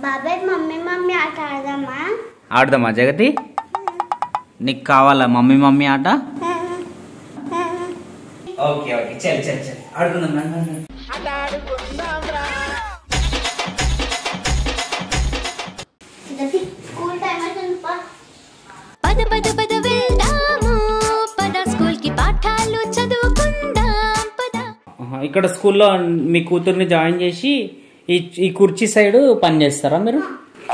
బాబాయ్ mummy mummy ఆట ఆడదామా ఆడదామా జగతి నీకు కావాలా మమ్మీ మమ్మీ ఆట ఓకే ఓకే చల్ చల్ చల్ ఆడుకుందాం రండి, రండి, రండి. జగతి స్కూల్ టైం అవుతుంది పా పద పద పద వెళ్దాము పద స్కూల్ కి పాఠాలు చదువుకుందాం పద ఆహా, ఇక్కడ స్కూల్లో మీ కూతుర్ని జాయిన్ చేసి ఈ ఈ కుర్చీ సైడ్ పని చేస్తారా మీరు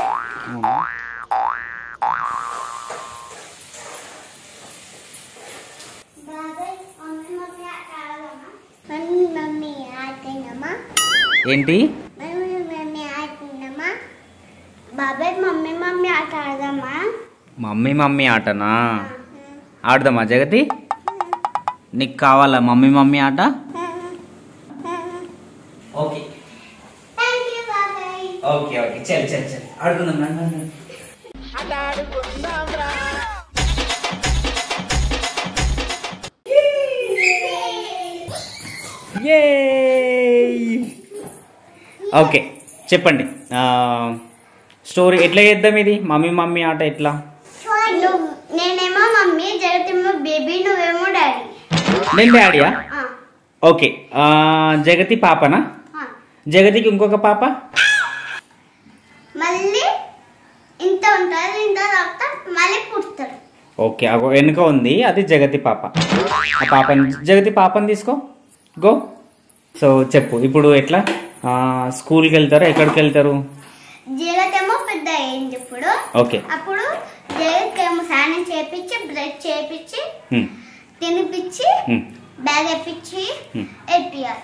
బాబాయ్ మమ్మీ మమ్మీ ఆట ఆడదామా మమ్మీ మమ్మీ ఆడుతున్నామా ఏంటి మమ్మీ మమ్మీ ఆడుతున్నామా బాబాయ్ మమ్మీ మమ్మీ ఆట ఆడదామా మమ్మీ మమ్మీ ఆటనా ఆడదామా జగతి నీకు కావాలా మమ్మీ మమ్మీ ఆట ఓకే థ్యాంక్ యూ బాబాయ్ ఓకే ఓకే చల్ చల్ చల్ ఆడుకుందాం రండి, రండి, రండి. Yay! ఓకే చెప్పండి ఆ, స్టోరీ ఎట్లా చేద్దాం ఇది మమ్మీ మమ్మీ ఆట ఎట్లా నువ్వు నేనేమో మమ్మీ జగతేమో బేబీ నువ్వేమో డాడీ నేను డాడీయా ఆ, ఓకే ఆ, జగతి పాపనా ఆ. జగతికి ఇంకొక పాప మళ్ళీ ఇంత ఉంటుంది ఇంత తర్వాత మళ్ళీ పుడతాడు ఓకే అగో వెనుక ఉంది అది జగతి పాప ఆ పాపని జగతి పాపని తీసుకో గో సో చెప్పు ఇప్పుడు ఎట్లా ఆ, స్కూల్కి వెళ్తారు ఎక్కడికి వెళ్తారు జగతేమో పెద్ద అయింది ఇప్పుడు ఓకే అప్పుడు జగత్ ఏమో స్నానం చేపించి బ్రష్ చేపించి హ్మ్, తినిపించి హ్మ్. Bag ఎప్పించి Hmm. ఎప్పియాలి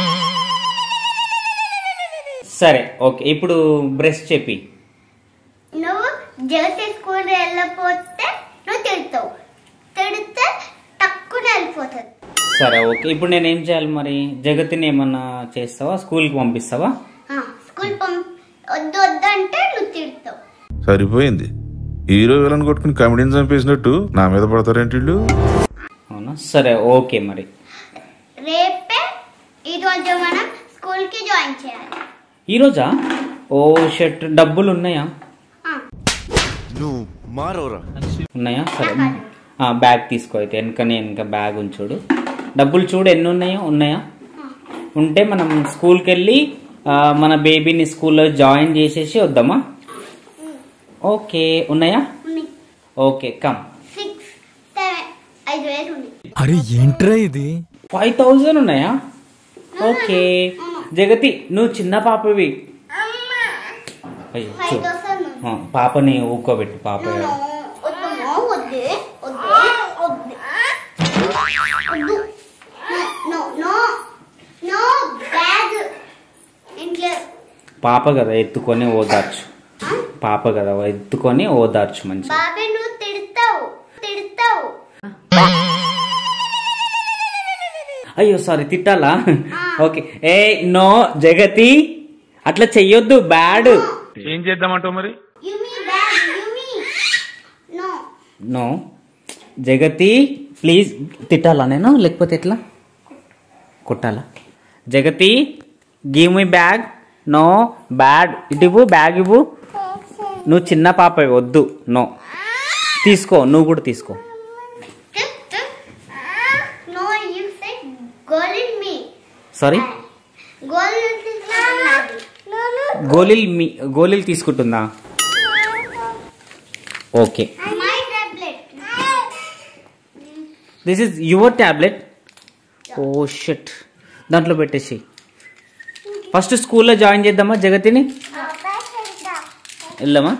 సరే ఓకే ఇప్పుడు బ్రష్ చెప్పి నువ్వు జగతి స్కూల్ వెళ్ళకపోతే నువ్వు తిడతావు తిడితే తక్కువ వెళ్ళిపోతుంది సరే ఓకే ఇప్పుడు నేను ఏం చేయాలి మరి జగతిని ఏమన్నా చేస్తావా స్కూల్కి పంపిస్తావా ఆ, స్కూల్ పంప్ వద్దు వద్దు అంటే నువ్వు తిడతావు సరిపోయింది హీరో విలన్ కొట్టుకుని కమెడీని చంపేసినట్టు నా మీద పడతారేంటి వీళ్ళు అవునా సరే ఓకే మరి రేపే ఈరోజు మనం స్కూల్కి జాయిన్ చేయాలి ఈరోజా ఓ షర్ట్ డబ్బులు ఉన్నాయా ఆ, నువ్వు మారోరా ఉన్నాయా సరే ఆ, బ్యాగ్ తీసుకో అయితే వెనకనే వెనక బ్యాగ్ ఉంచుడు డబ్బులు చూడు ఎన్ని ఉన్నాయో ఉన్నాయా ఉంటే మనం స్కూల్కి వెళ్ళి ఆ, మన బేబీని స్కూల్లో జాయిన్ చేసేసి వద్దామా ఓకే ఉన్నాయా ఉన్నాయి ఓకే కమ్ సిక్స్ సెవెన్ ఐదు వేలు ఉన్నాయి అరే ఏంట్రా ఇది ఫైవ్ థౌజండ్ ఉన్నాయా ఓకే జగతి నువ్వు చిన్న పాపవి అయ్యో ఫైవ్ చూ. థౌసండ్ ఆ, పాపని ఊకోబెట్టు పాప వద్దమ్మా వద్దే వద్దే వద్దే వద్దు నో నో నో బ్యాగ్ ఇంట్లో పాప కదా ఎత్తుకొని ఓదార్చు పాప కదా ఎత్తుకొని ఓదార్చు మంచి బాబే నువ్వు తిడతావు తిడతావు అయ్యో సారీ తిట్టాలా ఓకే ఏ నో జగతి అట్లా చెయ్యొద్దు బ్యాడ్ ఏం చేద్దామంటావు మరి యుమి బ్యాగ్ యుమి నో నో జగతి ప్లీజ్ తిట్టాలా నేను లేకపోతే ఎట్లా కొట్టాలా Jagathi give me bag no bad ఇటు ఇవ్వు బ్యాగ్ ఇవ్వు నువ్వు చిన్న పాప వద్దు నో తీసుకో నువ్వు కూడా తీసుకో no you said goal in me sorry goal తీసుకున్నది నో నో గోళీలు మీ గోళీలు తీసుకుంటుందా okay my tablet this is your tablet oh shit దాంట్లో పెట్టేసి ఫస్ట్ స్కూల్లో జాయిన్ చేద్దామా జగతిని వెళ్దామా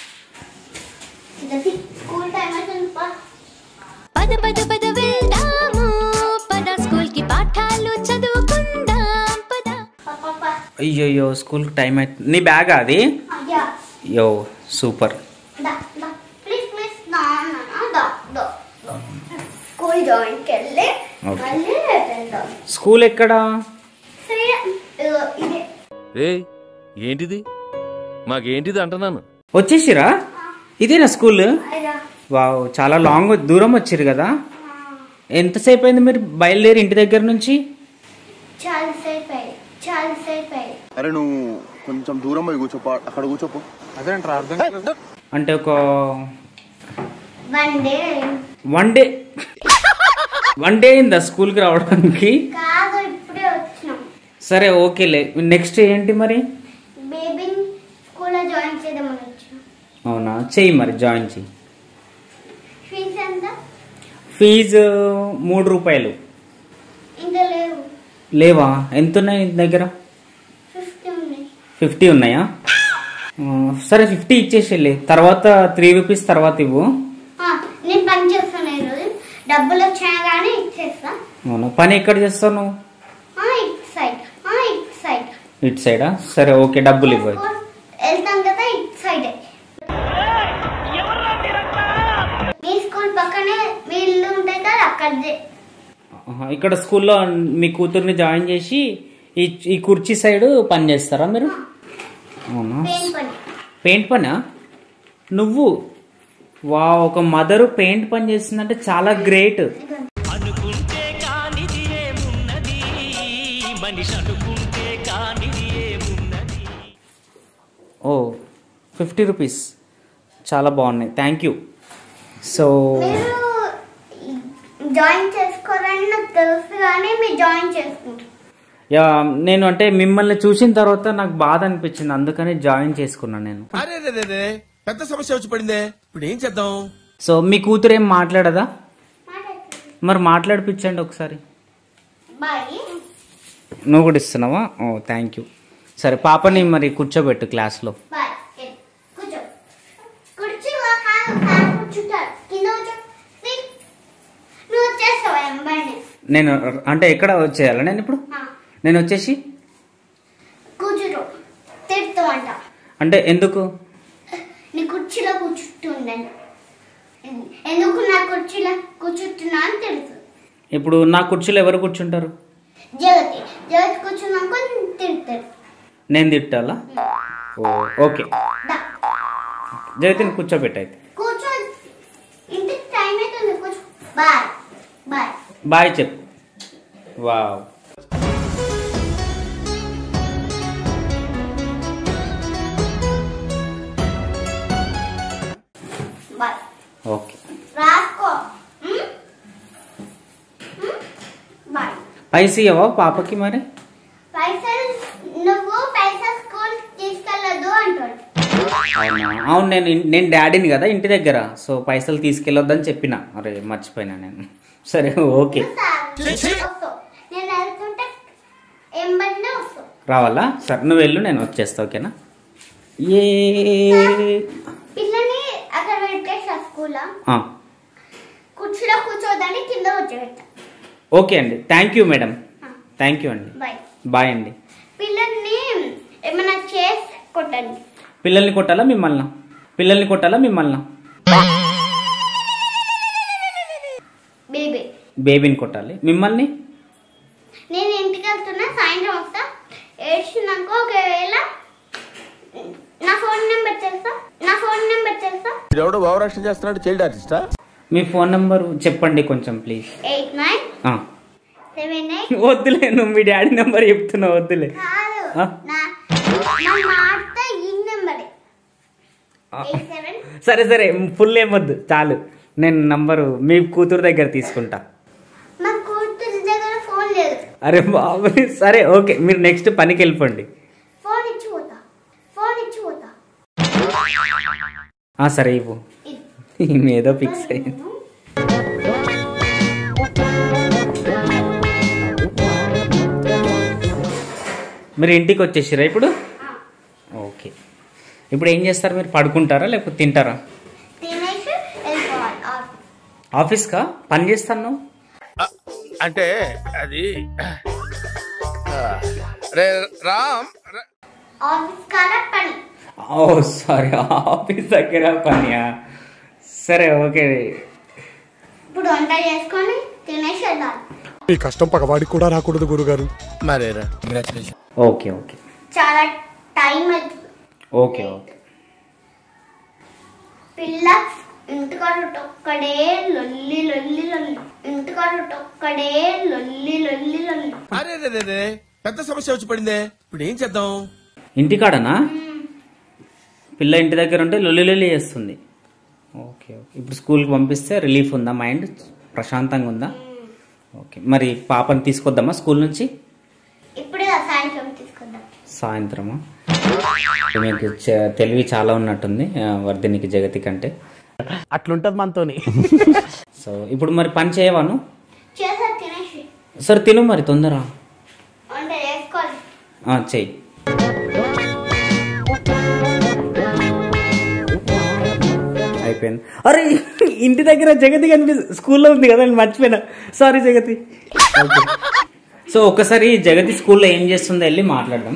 స్కూల్ టైం అవుతుంది పా పద పద పద వెళ్దాము పద స్కూల్ కి పాఠాలు చదువుకుందాం పద పాపా అయ్యయ్యో స్కూల్ టైం అవుతుంది నీ బ్యాగా అది అయ్యా యో సూపర్ దా దా ప్లీజ్ ప్లీజ్ నా నా దా దా స్కూల్ జాయిన్ కెళ్ళి Okay. మళ్ళీ వెళ్దాం స్కూల్ ఎక్కడా సరే ఇదిగో ఇదే రే ఏంటిది మాకేంటిది అంటున్నాను వచ్చేసిరా ఇదేనా స్కూల్ అయ్యా వావ్ చాలా లాంగ్ దూరం వచ్చిరు కదా ఎంతసేపు అయింది మీరు బయలుదేరి ఇంటి దగ్గర నుంచి చాలా సేపు అయ్యి చాలా సేపు అయ్యి అరే నువ్వు కొంచెం దూరం పోయి కూర్చోపో అక్కడ కూర్చోపో అదేంట్రా అర్థం కాలేదు. అంటే ఒక one day one day one day అయిందా స్కూల్కి రావడానికి కాదు ఇప్పుడే వచ్చినాం సరే ఓకేలే నెక్స్ట్ ఏంటి మరి బేబీని స్కూల్లో జాయిన్ చేద్దామని వచ్చినాం అవునా చెయ్యి మరి జాయిన్ చెయ్యి ఫీజు ఎంత ఫీజు మూడు రూపాయలు ఇంకా లేవు లేవా ఎంత ఉన్నాయి నీ దగ్గర ఫిఫ్టీ ఉన్నాయి ఫిఫ్టీ ఉన్నాయా ఆ, సరే ఫిఫ్టీ ఇచ్చేసేలే తర్వాత త్రీ రూపీస్ తర్వాత ఇవ్వు ఆ, నేను పని చేస్తాను ఈరోజు డబ్బులు వచ్చాయి కానీ ఇచ్చేస్తా అవునా పని ఎక్కడ చేస్తావు నువ్వు ఆ, ఇటు సైడ్ ఆ, ఇటు సైడ్ ఇటు సైడా సరే ఓకే డబ్బులు ఇవ్వు అయితే. స్కూల్ వెళ్తాం కదా ఇటు సైడే మీ స్కూల్ పక్కనే మీ ఇల్లు ఉంటాయి కదా అక్కడే ఆహా, ఇక్కడ స్కూల్లో మీ కూతుర్ని జాయిన్ చేసి ఈ ఈ కుర్చీ సైడ్ పని చేస్తారా మీరు అవునా పెయిన్ పని పెయింట్ పనా నువ్వు వా ఒక మదరు పెయింట్ పని చేస్తుందంటే చాలా గ్రేట్ అనుకుంటే కానిది ఏమున్నది మనిషి అనుకుంటే కానిది ఏమున్నది ఓ ఫిఫ్టీ రూపీస్ చాలా బాగున్నాయి థ్యాంక్ యూ సో మీరు జాయిన్ చేసుకోరని నాకు తెలుసు కానీ మీరు జాయిన్ చేసుకుంటారు యా నేను అంటే మిమ్మల్ని చూసిన తర్వాత నాకు బాధ అనిపించింది అందుకని జాయిన్ చేసుకున్నాను నేను అరే రే రే రే పెద్ద సమస్య వచ్చి పడిందే ఇప్పుడు ఏం చేద్దాం సో మీ కూతురు ఏం మాట్లాడదా మాట్లాడుతుంది మరి మాట్లాడిపించండి ఒకసారి బాయ్ నువ్వు కూడా ఇస్తున్నావా ఓ థ్యాంక్ యూ సరే పాపని మరి కూర్చోబెట్టు క్లాస్లో బాయ్ ఏ, కూర్చో కుర్చీలో కాదు కాదు కూర్చుంటారు కింద కూర్చో See? నువ్వు వచ్చేస్తావా ఎంబడి నేను అంటే ఎక్కడ వచ్చేయాలా నేను ఇప్పుడు నేను వచ్చేసి కూర్చుంటూ తిడుతామంట అంటే ఎందుకు నీ కుర్చీలో కూర్చుంటుండండి ఎందుకు నా కుర్చీలో కూర్చుంటున్నా అని తెలుసు ఇప్పుడు నా కుర్చీలో ఎవరు కూర్చుంటారు జగతి జగతి కూర్చున్నాక తిడతారు నేను తిట్టాలా ఓ ఓకే దా, జగతిని కూర్చోబెట్టు అయితే కూర్చో ఇంటికి టైం అవుతుంది కూర్చో బాయ్ బాయ్ బాయ్ చెప్పు వావ్ బాయ్ ఓకే రాసుకో ఉమ్? ఉమ్? బాయ్ పైసలు ఇవ్వవా పాపకి మరి పైసలు నువ్వు పైసలు స్కూల్ తీసుకెళ్ళదు అంటాడు అవునా అవును నేను ఇన్- నేను డాడీని కదా ఇంటి దగ్గర సో పైసలు తీసుకెళ్ళొద్దని చెప్పిన అరే మర్చిపోయినా నేను సరే ఓకే వస్తావు నేను వెళ్తుంటే ఎంబడినే వస్తావు రావాలా సరే నువ్వు వెళ్ళు నేను వచ్చేస్తా ఓకేనా ఏ పిల్లని అక్కడ పెట్టేసా స్కూల్లో ఆ, కుర్చీలో కూర్చోదని కింద కూర్చోబెట్టా ఓకే అండి thank you madam thank you అండి బాయ్ బాయ్ అండి పిల్లల్ని ఏమైనా చేసి కొట్టండి పిల్లల్ని కొట్టాలా మిమ్మల్ని పిల్లల్ని కొట్టాలా మిమ్మల్ని బేబీ బేబీని కొట్టాలి మిమ్మల్ని నేను ఇంటికి వెళ్తున్నా సాయంత్రం వస్తా ఏడ్చినాక ఒకవేళ నా ఫోన్ నెంబర్ తెలుసా నా ఫోన్ నెంబర్ తెలుసా ఎవడో భావరక్షణ చేస్తున్నాడు చైల్డ్ ఆర్టిస్టా మీ ఫోన్ నెంబర్ చెప్పండి కొంచెం ప్లీజ్ ఎయిట్ నైన్ ఆ. సెవెన్ ఎయిట్ వద్దులే నువ్వు మీ డాడీ నెంబర్ చెప్తున్నావు వద్దులే కాదు ఆ? నా నా మాట ఈ నెంబరే ఆ. ఎయిట్ సెవెన్ సరే సరే ఫుల్ ఏమొద్దు చాలు నేను నంబరు మీ కూతురు దగ్గర తీసుకుంటా మా కూతురు దగ్గర ఫోన్ లేదు అరే బాబు సరే ఓకే మీరు నెక్స్ట్ పనికి వెళ్ళిపోండి ఫోన్ ఇచ్చి పోతా ఫోన్ ఇచ్చి పోతా ఆ, సరే ఇవ్వు ఇది. ఈమె ఏదో ఫిక్స్ అయ్యింది మీరు ఇంటికి వచ్చేసిరా ఇప్పుడు ఓకే ఇప్పుడు ఏం చేస్తారు మీరు పడుకుంటారా లేకపోతే తింటారా తినేసి వెళ్ళిపోవాలి ఆఫీస్. ఆఫీస్కా పని చేస్తాను అంటే అది ఆ, రే రామ్ ర- ఆఫీస్ కాడ పని ఓ సారీ ఆఫీస్ దగ్గర పనియా సరే ఓకే ఇప్పుడు వంట చేసుకొని తినేసి వెళ్ళాలి ఈ కష్టం పగవాడికి కూడా రాకూడదు గురుగారు మరేరా ఓకే ఓకే చాలా టైం అవుతుంది ఓకే ఓకే పిల్ల ఇంటికాడ ఒక్కడే లొల్లి లొల్లి లొల్లి ఇంటికాడ ఒక్కడే లొల్లి లొల్లి లొల్లి అరే రే రే రే పెద్ద సమస్య వచ్చి పడిందే ఇప్పుడు ఏం చేద్దాం ఇంటికాడనా పిల్ల ఇంటి దగ్గర ఉంటే లొల్లి లొల్లి చేస్తుంది ఓకే ఓకే ఇప్పుడు స్కూల్కి పంపిస్తే రిలీఫ్ ఉందా మైండ్ ప్రశాంతంగా ఉందా ఓకే మరి పాపని తీసుకొద్దామా స్కూల్ నుంచి ఇప్పుడు సాయంత్రం తీసుకుందాం సాయంత్రమా మీకు చ- తెలివి చాలా ఉన్నట్టుంది ఆ, వర్ధినికి జగతి కంటే అట్లుంటది మనతోని సో ఇప్పుడు మరి పని చేయవాను చేసా తినేసి సరే తిను మరి తొందర వంట చేసుకోవాలి ఆ, చెయ్యి అయిపోయింది అరే ఇంటి దగ్గర జగతి కనిపిస్తుంది స్కూల్లో ఉంది కదా నేను మర్చిపోయినా సారీ జగతి ఓకే సో ఒకసారి జగతి స్కూల్లో ఏం చేస్తుందో వెళ్ళి మాట్లాడదాం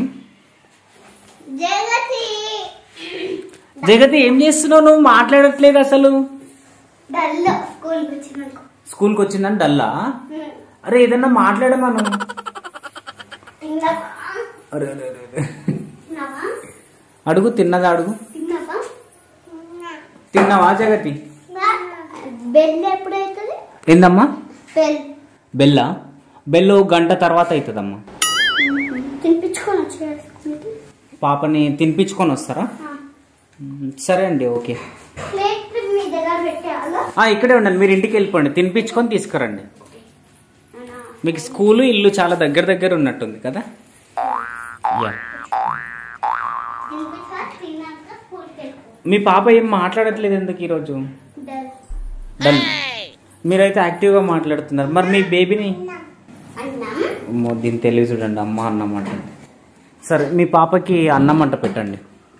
జగతి జగతి ఏం చేస్తున్నావు నువ్వు మాట్లాడట్లేదు అసలు డల్ స్కూల్కి వచ్చినాక స్కూల్కి వచ్చిందని డల్లా అరే ఏదన్నా మాట్లాడమను తిన్నావా అరే అరే అరే, అరే తిన్నావా అడుగు తిన్నదా అడుగు తిన్నావా తిన్నావా జగతి బెల్ ఎప్పుడైతుంది ఏందమ్మా బెల్ బెల్లా బెల్లు గంట తర్వాత అవుతుందమ్మా తినిపించుకొని వచ్చేసుకుంటే పాపని తినిపించుకొని వస్తారా మ్, సరే అండి ఓకే ప్లేట్ మీ దగ్గర పెట్టేయాలా ఆ, ఇక్కడే ఉండండి మీరు ఇంటికి వెళ్ళిపోండి తినిపించుకొని తీసుకురండి మీకు స్కూలు ఇల్లు చాలా దగ్గర దగ్గర ఉన్నట్టుంది కదా యా తినిపించా తిన్నాక స్కూల్కి వెళ్ళిపో మీ పాప ఏం మాట్లాడట్లేదు ఎందుకు ఈరోజు డల్ డల్ మీరైతే యాక్టివ్గా మాట్లాడుతున్నారు మరి మీ బేబీని అన్నం అమ్మో, దీని తెలివి చూడండి అమ్మ అన్నం అంట సరే మీ పాపకి అన్నం అంట పెట్టండి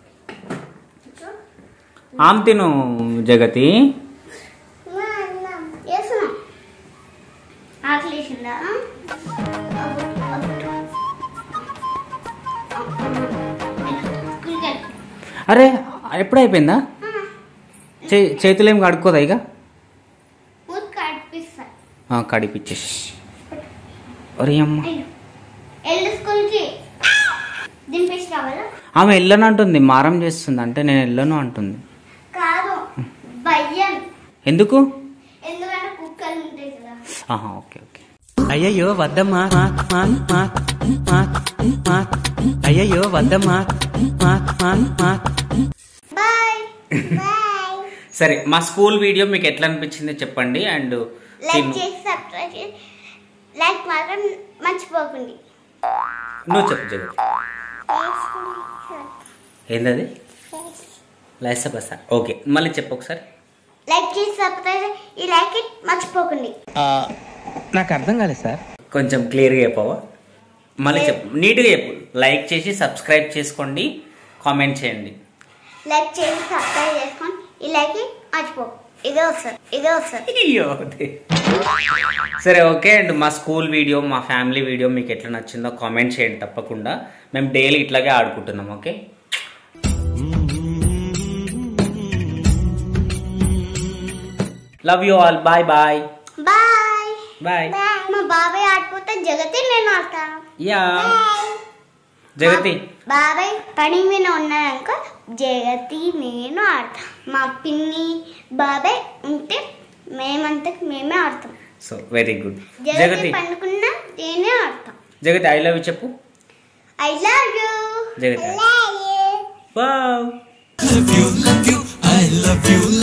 ఆమె తిను జగతి అన్నం వేస్తున్నాం ఆకలి వేసిందా స్కూల్కి వెళ్ళి అరే ఎప్పుడు అయిపోయిందా చే చేతులు ఏం కడుక్కోదా ఇక మూతి కడిపిస్తా ఆ, కడిపిచ్చేసి అరే అమ్మ వెళ్ళు వెళ్ళు స్కూల్కి దింపేసి రావాలా ఆమె వెళ్ళను అంటుంది మారం చేస్తుంది అంటే నేను వెళ్ళను అంటుంది కాదు భయం ఎందుకు ఎందుకంటే కుక్కలు ఉంటాయి కదా ఆహా ఓకే ఓకే అయ్యయ్యో వద్దమ్మా మా మా మా మా మా అయ్యయ్యో వద్దమ్మా మా మా మా బాయ్ బాయ్ సరే మా స్కూల్ వీడియో మీకు ఎట్లా అనిపించిందో చెప్పండి అండ్ లైక్ చేసి సబ్స్క్రైబ్ చేసి లైక్ మాత్రం మర్చిపోకండి నువ్వు చెప్పు జగతి ఏందది లైస బస ఓకే మళ్ళీ చెప్పు ఒకసారి లైక్ చేసి సబ్స్క్రైబ్ చేసి ఈ లైక్ ఇట్ మర్చిపోకండి నాకు అర్థం కాలేదు సార్ కొంచెం క్లియర్గా చెప్పవా మళ్ళీ చెప్పు నీట్గా చెప్పు లైక్ చేసి సబ్స్క్రైబ్ చేసుకోండి కామెంట్ చేయండి లైక్ చేసి సబ్స్క్రైబ్ చేసుకొని ఈ లైక్ ఇట్ మర్చిపో ఇదే వస్తుంది ఇదే వస్తుంది అయ్యో దే. సరే ఓకే అండ్ మా స్కూల్ వీడియో మా ఫ్యామిలీ వీడియో మీకు ఎట్లా నచ్చిందో కామెంట్ చేయండి తప్పకుండా మేము డైలీ ఇట్లాగే ఆడుకుంటున్నాం okay love you all bye bye bye bye మా బాబాయ్ ఆడిపోతే జగతి నేను ఆడతాను యా జగతి బాబాయ్ పని మీద ఉన్నారనుకో జగతి నేను ఆడతాం మా పిన్ని బాబాయ్ ఉంటే మేమంతకు మేమే ఆడతాం so very good Jagathi Jagathi పండుకున్నా నేనే ఆడతాం జగతి ఐ లవ్ యూ చెప్పు I love you Jagathi love you wow love you, love you, I love you,